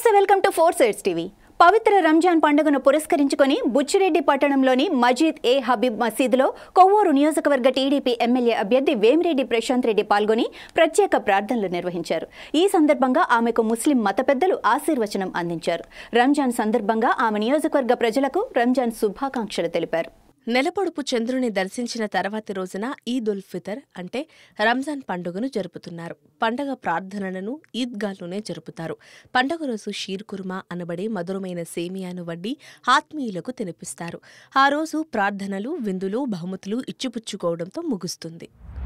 నమస్తే welcome to four sides TV పవిత్ర రంజాన్ పండుగను పురస్కరించుకొని బుచ్చిరెడ్డి పట్టణంలోని మజీద్ ఏ హబీబ్ మసీదులో కొవ్వూరు నియోజకవర్గ టీడీపీ ఎమ్మెల్యే అభ్యర్థి వేమిరెడ్డి ప్రశాంత్ రెడ్డి పాల్గొని ప్రత్యేక ప్రార్థనలు నిర్వహించారు ఈ సందర్భంగా ఆమెకు ముస్లిం మత పెద్దలు ఆశీర్వచనం అందించారు రంజాన్ సందర్భంగా ఆమె నియోజకవర్గ ప్రజలకు రంజాన్ శుభాకాంక్షలు తెలిపారు నెలపొడుపు చంద్రుని దర్శించిన తర్వాతి రోజున ఈద్ ఉల్ ఫితర్ అంటే రంజాన్ పండుగను జరుపుతున్నారు పండగ ప్రార్థనలను ఈద్గాల్లోనే జరుపుతారు పండగ రోజు షీర్ కుర్మా అనబడే మధురమైన సేమియాను వడ్డి ఆత్మీయులకు తినిపిస్తారు ఆ రోజు ప్రార్థనలు విందులు బహుమతులు ఇచ్చిపుచ్చుకోవడంతో ముగుస్తుంది